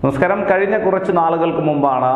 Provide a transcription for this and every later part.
നമസ്കാരം കഴിഞ്ഞ കുറച്ച് നാളുകൾക്ക് മുമ്പാണ്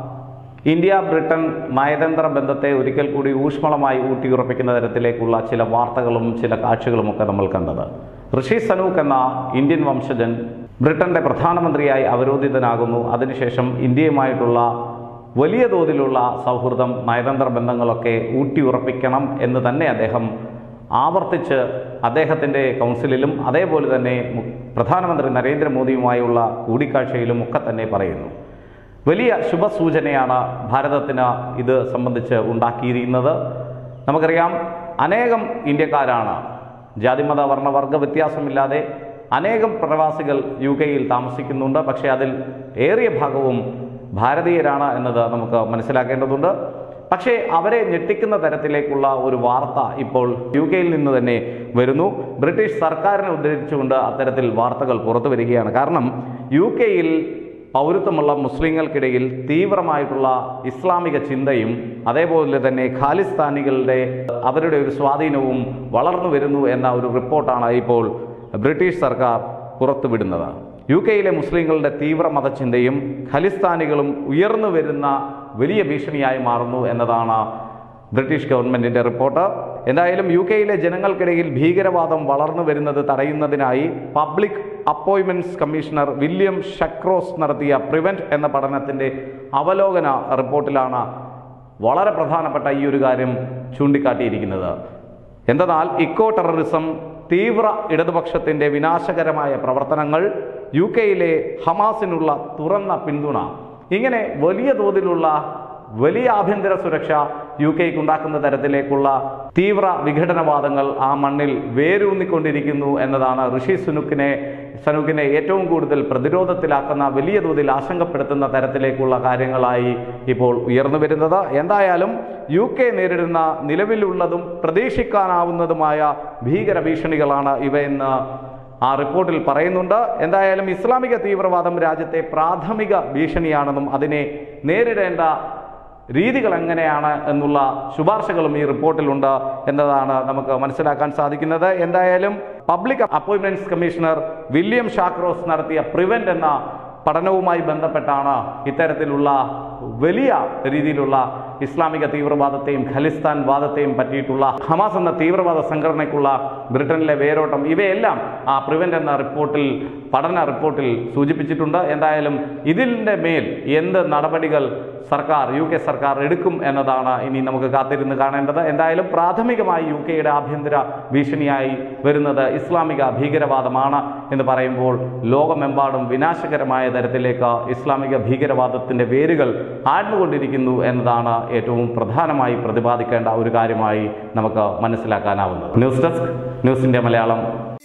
ഇന്ത്യ ബ്രിട്ടൻ നയതന്ത്ര ബന്ധത്തെ ഒരിക്കൽ കൂടി ഊഷ്മളമായി ഊട്ടിയുറപ്പിക്കുന്ന തരത്തിലേക്കുള്ള ചില വാർത്തകളും ചില കാഴ്ചകളും ഒക്കെ നമ്മൾ കണ്ടത് ഋഷി സനൂക്ക് എന്ന ഇന്ത്യൻ വംശജൻ ബ്രിട്ടന്റെ പ്രധാനമന്ത്രിയായി അവരോധിതനാകുന്നു അതിനുശേഷം ഇന്ത്യയുമായിട്ടുള്ള വലിയ തോതിലുള്ള സൗഹൃദം നയതന്ത്ര ബന്ധങ്ങളൊക്കെ ഊട്ടിയുറപ്പിക്കണം എന്ന് തന്നെ അദ്ദേഹം ആവർത്തിച്ച് അദ്ദേഹത്തിൻ്റെ കൗൺസിലിലും അതേപോലെ തന്നെ മു- പ്രധാനമന്ത്രി നരേന്ദ്രമോദിയുമായുള്ള കൂടിക്കാഴ്ചയിലും ഒക്കെ തന്നെ പറയുന്നു വലിയ ശുഭസൂചനയാണ് ഭാരതത്തിന് ഇത് സംബന്ധിച്ച് ഉണ്ടാക്കിയിരിക്കുന്നത് നമുക്കറിയാം അനേകം ഇന്ത്യക്കാരാണ് ജാതിമത വർണ്ണ വർഗ വ്യത്യാസമില്ലാതെ അനേകം പ്രവാസികൾ യു കെയിൽ താമസിക്കുന്നുണ്ട് പക്ഷേ അതിൽ ഏറിയ ഭാഗവും ഭാരതീയരാണ് എന്നത് നമുക്ക് മനസ്സിലാക്കേണ്ടതുണ്ട് പക്ഷേ അവരെ ഞെട്ടിക്കുന്ന തരത്തിലേക്കുള്ള ഒരു വാർത്ത ഇപ്പോൾ യു കെയിൽ നിന്ന് തന്നെ വരുന്നു ബ്രിട്ടീഷ് സർക്കാരിനെ ഉദ്ധരിച്ചുകൊണ്ട് അത്തരത്തിൽ വാർത്തകൾ പുറത്തു വരികയാണ് കാരണം യു കെയിൽ പൗരത്വമുള്ള മുസ്ലിങ്ങൾക്കിടയിൽ തീവ്രമായിട്ടുള്ള ഇസ്ലാമിക ചിന്തയും അതേപോലെ തന്നെ ഖാലിസ്ഥാനികളുടെ അവരുടെ ഒരു സ്വാധീനവും വളർന്നു വരുന്നു എന്ന ഒരു റിപ്പോർട്ടാണ് ഇപ്പോൾ ബ്രിട്ടീഷ് സർക്കാർ പുറത്തുവിടുന്നത് യു കെയിലെ മുസ്ലിങ്ങളുടെ തീവ്ര മതചിന്തയും ഖലിസ്ഥാനികളും ഉയർന്നു വരുന്ന വലിയ ഭീഷണിയായി മാറുന്നു എന്നതാണ് ബ്രിട്ടീഷ് ഗവൺമെന്റിന്റെ റിപ്പോർട്ട് എന്തായാലും യു കെയിലെ ജനങ്ങൾക്കിടയിൽ ഭീകരവാദം വളർന്നു വരുന്നത് തടയുന്നതിനായി public appointments commissioner William Shawcross നടത്തിയ പ്രിവെന്റ് എന്ന പഠനത്തിന്റെ അവലോകന റിപ്പോർട്ടിലാണ് വളരെ പ്രധാനപ്പെട്ട ഈ ഒരു കാര്യം ചൂണ്ടിക്കാട്ടിയിരിക്കുന്നത് എന്തെന്നാൽ ഇക്കോ ടെററിസം തീവ്ര ഇടതുപക്ഷത്തിന്റെ വിനാശകരമായ പ്രവർത്തനങ്ങൾ യു കെയിലെ ഹമാസിനുള്ള തുറന്ന പിന്തുണ ഇങ്ങനെ വലിയ തോതിലുള്ള വലിയ ആഭ്യന്തര സുരക്ഷ യു കെക്ക് ഉണ്ടാക്കുന്ന തരത്തിലേക്കുള്ള തീവ്ര വിഘടനവാദങ്ങൾ ആ മണ്ണിൽ വേരൂന്നിക്കൊണ്ടിരിക്കുന്നു എന്നതാണ് ഋഷി സുനുക്കിനെ സനുക്കിനെ ഏറ്റവും കൂടുതൽ പ്രതിരോധത്തിലാക്കുന്ന വലിയ തോതിൽ ആശങ്കപ്പെടുത്തുന്ന തരത്തിലേക്കുള്ള കാര്യങ്ങളായി ഇപ്പോൾ ഉയർന്നു വരുന്നത് എന്തായാലും യു കെ നേരിടുന്ന നിലവിലുള്ളതും പ്രതീക്ഷിക്കാനാവുന്നതുമായ ഭീകര ഭീഷണികളാണ് ഇവയെന്ന് ആ റിപ്പോർട്ടിൽ പറയുന്നുണ്ട് എന്തായാലും ഇസ്ലാമിക തീവ്രവാദം രാജ്യത്തെ പ്രാഥമിക ഭീഷണിയാണെന്നും അതിനെ നേരിടേണ്ട രീതികൾ എങ്ങനെയാണ് എന്നുള്ള ശുപാർശകളും ഈ റിപ്പോർട്ടിലുണ്ട് എന്നതാണ് നമുക്ക് മനസ്സിലാക്കാൻ സാധിക്കുന്നത് എന്തായാലും public appointments commissioner William Shawcross നടത്തിയ പ്രിവെന്റ് എന്ന പഠനവുമായി ബന്ധപ്പെട്ടാണ് ഇത്തരത്തിലുള്ള വലിയ രീതിയിലുള്ള ഇസ്ലാമിക തീവ്രവാദത്തെയും ഖലിസ്ഥാൻ വാദത്തെയും പറ്റിയിട്ടുള്ള ഹമാസ് എന്ന തീവ്രവാദ സംഘടനയ്ക്കുള്ള ബ്രിട്ടനിലെ വേരോട്ടം ഇവയെല്ലാം ആ പ്രിവെന്റ് എന്ന റിപ്പോർട്ടിൽ പഠന റിപ്പോർട്ടിൽ സൂചിപ്പിച്ചിട്ടുണ്ട് എന്തായാലും ഇതിൻ്റെ മേൽ എന്ത് നടപടികൾ സർക്കാർ യു കെ സർക്കാർ എടുക്കും എന്നതാണ് ഇനി നമുക്ക് കാത്തിരുന്ന് കാണേണ്ടത് എന്തായാലും പ്രാഥമികമായി യു കെയുടെ ആഭ്യന്തര ഭീഷണിയായി വരുന്നത് ഇസ്ലാമിക ഭീകരവാദമാണ് എന്ന് പറയുമ്പോൾ ലോകമെമ്പാടും വിനാശകരമായ തരത്തിലേക്ക് ഇസ്ലാമിക ഭീകരവാദത്തിന്റെ വേരുകൾ ആഴ്ന്നുകൊണ്ടിരിക്കുന്നു എന്നതാണ് ഏറ്റവും പ്രധാനമായി പ്രതിപാദിക്കേണ്ട ഒരു കാര്യമായി നമുക്ക് മനസ്സിലാക്കാനാവുന്നത് news desk news India Malayalam